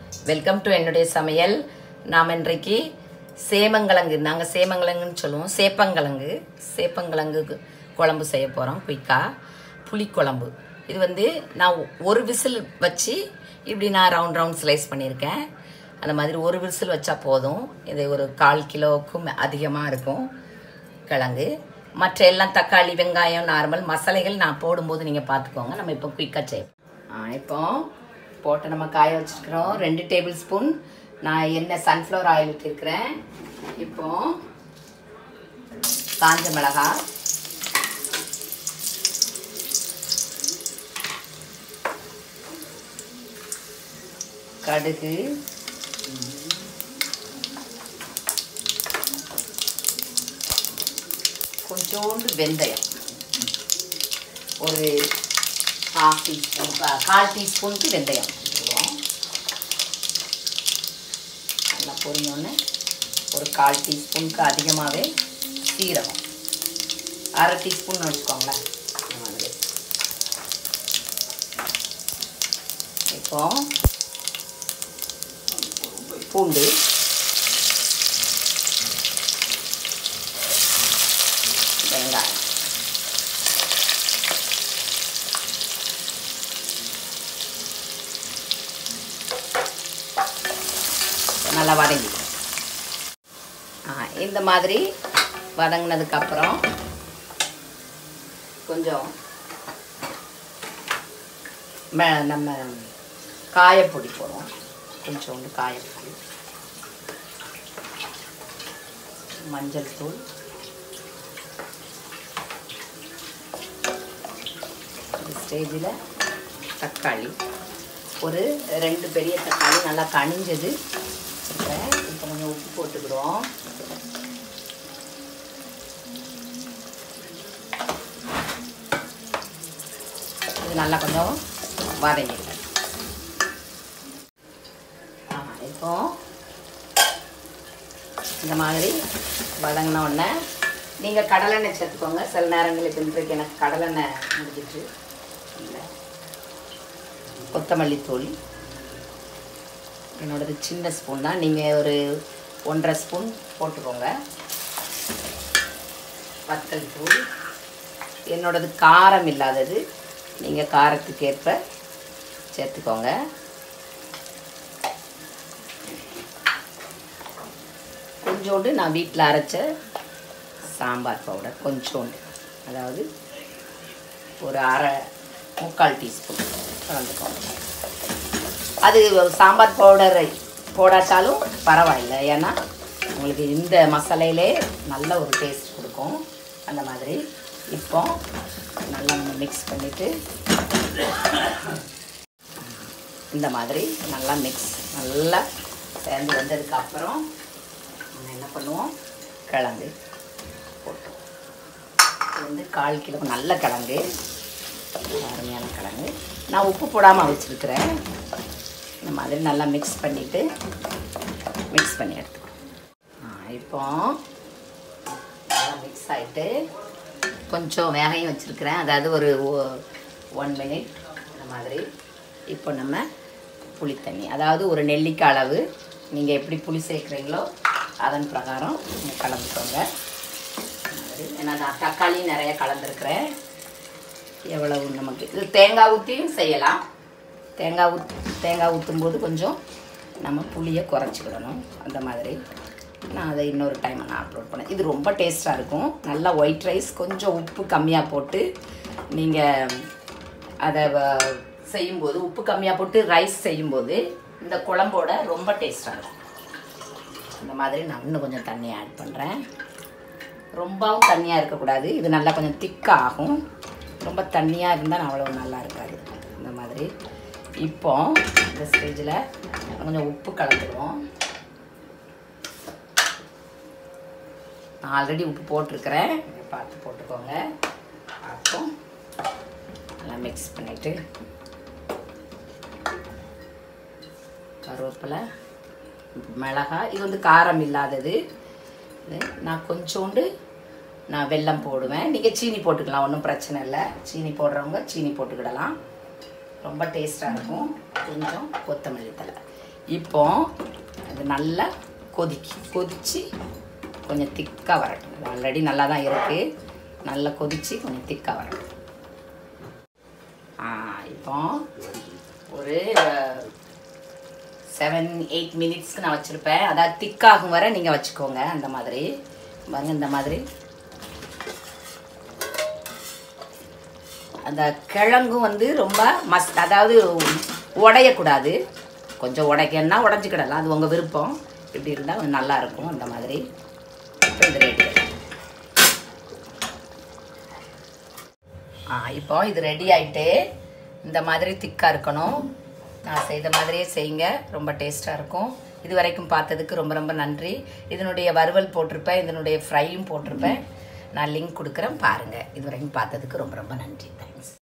Welcome to என்னுடைய சமையல் நாம் இன்றைக்கு சேமங்கிழங்கு நாங்கள் சேமங்கிழங்குன்னு சொல்லுவோம் சேப்பங்கிழங்கு சேப்பங்கிழங்கு கு- குழம்பு செய்ய போகிறோம் குயிக்காக புளிக்குழம்பு இது வந்து நான் ஒரு விசில் வச்சு இப்படி நான் ரவுண்ட் ரவுண்ட் ஸ்லைஸ் பண்ணியிருக்கேன் அந்த மாதிரி ஒரு விசில் வச்சா போதும் இது ஒரு கால் கிலோவுக்கும் அதிகமாக இருக்கும் கிழங்கு மற்ற எல்லாம் தக்காளி வெங்காயம் நார்மல் மசாலைகள் நான் போடும்போது நீங்கள் பார்த்துக்கோங்க நம்ம இப்போ குயிக்காக செய்வோம் ஆ, இப்போ போட்டு நம்ம காய வச்சுருக்கிறோம் ரெண்டு டேபிள் ஸ்பூன் நான் எண்ணெய் சன்ஃப்ளவர் ஆயில் ஊற்றிருக்கிறேன் இப்போ காஞ்ச மிளகாய் கடுகு கொஞ்சோண்டு வெந்தயம் ஒரு ஹாஃப் டீஸ்பூன் கால் டீஸ்பூனுக்கு வெந்தயம் போடுவோம் நல்லா பொரிஞ்சோன்னு ஒரு கால் டீஸ்பூனுக்கு அதிகமாகவே சீரகம் அரை டீஸ்பூன் வச்சுக்கோங்களேன் இந்த மாதிரி இப்போ பூண்டு வெங்காயம் நல்லா வதங்கி ஆ இந்த மாதிரி வதங்கினதுக்கப்புறம் கொஞ்சம் மெ- நம்ம காயப்பொடி போடுவோம் கொஞ்சோண்டு காயப்பொடி மஞ்சள் தூள் இந்த ஸ்டேஜில் தக்காளி ஒரு ரெண்டு பெரிய தக்காளி நல்லா கனிஞ்சது வச்சுருக்கேன் இப்போ கொஞ்சம் உப்பு போட்டுக்கிறோம் இது நல்லா கொஞ்சம் வதங்கிடும் ஆ, இப்போ இந்த மாதிரி வதங்கின உடனே நீங்கள் கடலெண்ணெய் சேர்த்துக்கோங்க சில நேரங்களுக்கு இன்றைக்கு எனக்கு கடலெண்ணெய் முடிஞ்சிட்டு இல்லை கொத்தமல்லி தூள் என்னோடது சின்ன ஸ்பூன் தான் நீங்கள் ஒரு ஒன்றரை ஸ்பூன் போட்டுக்கோங்க வத்தல் தூள் என்னோடது காரம் இல்லாதது நீங்கள் காரத்துக்கு ஏற்ப சேர்த்துக்கோங்க கொஞ்சோண்டு நான் வீட்டில் அரைச்ச சாம்பார் பவுடர் கொஞ்சோண்டு அதாவது ஒரு அரை முக்கால் டீஸ்பூன் கலந்துக்கோங்க அது சாம்பார் பவுடர் போடாட்டாலும் பரவாயில்லை ஏன்னா உங்களுக்கு இந்த மசாலையிலே நல்ல ஒரு டேஸ்ட் கொடுக்கும் அந்த மாதிரி இப்போ நல்லா மிக்ஸ் பண்ணிவிட்டு இந்த மாதிரி நல்லா மிக்ஸ் நல்லா சேர்ந்து வந்ததுக்கு அப்புறம் நம்ம என்ன பண்ணுவோம் கிழங்கு போட்டு இது வந்து கால் கிலோ நல்ல கிழங்கு அருமையான கிழங்கு நான் உப்பு போடாமல் வச்சுருக்கிறேன் இந்த மாதிரி நல்லா மிக்ஸ் பண்ணிவிட்டு மிக்ஸ் பண்ணி எடுத்துக்கோ இப்போ நல்லா மிக்ஸ் ஆகிட்டு கொஞ்சம் வேகையும் வச்சுருக்கிறேன் அதாவது ஒரு ஒன் மினிட் இந்த மாதிரி இப்போ நம்ம புளி தண்ணி அதாவது ஒரு நெல்லிக்காய் அளவு நீங்கள் எப்படி புளி சேர்க்குறீங்களோ அதன் பிரகாரம் நீங்கள் கலந்துக்கோங்க இந்த மாதிரி. ஏன்னா நான் தக்காளி நிறைய கலந்துருக்கிறேன் எவ்வளவு நமக்கு இது தேங்காய் ஊற்றியும் செய்யலாம் தேங்காய் ஊத் தேங்காய் ஊற்றும் போது கொஞ்சம் நம்ம புளியை குறைச்சிக்கிடணும் அந்த மாதிரி நான் அதை இன்னொரு டைம் நான் அப்லோட் பண்ணேன் இது ரொம்ப டேஸ்ட்டாக இருக்கும் நல்லா ஒயிட் ரைஸ் கொஞ்சம் உப்பு கம்மியாக போட்டு நீங்கள் அதை வ- செய்யும்போது உப்பு கம்மியாக போட்டு ரைஸ் செய்யும்போது இந்த குழம்போட ரொம்ப டேஸ்ட்டாக இருக்கும் இந்த மாதிரி நான் இன்னும் கொஞ்சம் தண்ணி ஆட் பண்ணுறேன் ரொம்பவும் தண்ணியாக இருக்கக்கூடாது இது நல்லா கொஞ்சம் திக்காக ஆகும் ரொம்ப தண்ணியாக இருந்தால் அவ்வளோ நல்லா இருக்காது இந்த மாதிரி இப்போ இந்த ஸ்டேஜில் கொஞ்சம் உப்பு கலந்துடுவோம் நான் ஆல்ரெடி உப்பு போட்டிருக்கிறேன் இதை பார்த்து போட்டுக்கோங்க அப்போ நல்லா மிக்ஸ் பண்ணிவிட்டு கருவேப்பிலை மிளகாய் இது வந்து காரம் இல்லாதது இது நான் கொஞ்சோண்டு நான் வெல்லம் போடுவேன் நீங்கள் சீனி போட்டுக்கலாம் ஒன்றும் பிரச்சனை இல்லை சீனி போடுறவங்க சீனி போட்டுக்கிடலாம் ரொம்ப டேஸ்ட்டாக இருக்கும் கொஞ்சம் கொத்தமல்லி தழை இப்போ அது நல்லா கொதிக்கி கொதிச்சு கொஞ்சம் திக்காக வரட்டும் ஆல்ரெடி நல்லா தான் இருக்குது நல்லா கொதிச்சு கொஞ்சம் திக்காக வரட்டும் ஆ இப்போ ஒரு செவன் எயிட் மினிட்ஸ்க்கு நான் வச்சுருப்பேன் அதாவது திக்காகும் வரை நீங்கள் வச்சுக்கோங்க அந்த மாதிரி பாருங்க இந்த மாதிரி அந்த கிழங்கும் வந்து ரொம்ப மஸ் அதாவது உடையக்கூடாது கொஞ்சம் உடைக்கன்னா உடஞ்சிக்கிடலாம் அது உங்கள் விருப்பம் இப்படி இருந்தால் கொஞ்சம் நல்லா இருக்கும் அந்த மாதிரி இப்போ இது ரெடி ஆ இப்போ இது ரெடி ஆயிட்டு இந்த மாதிரி திக்காக இருக்கணும் நான் செய்த மாதிரியே செய்யுங்க ரொம்ப டேஸ்ட்டாக இருக்கும் இது வரைக்கும் பார்த்ததுக்கு ரொம்ப ரொம்ப நன்றி இதனுடைய வறுவல் போட்டிருப்பேன் இதனுடைய ஃப்ரையும் போட்டிருப்பேன் நான் லிங்க் கொடுக்குறேன் பாருங்கள் இது வரைக்கும் பார்த்ததுக்கு ரொம்ப ரொம்ப நன்றி தேங்க்ஸ்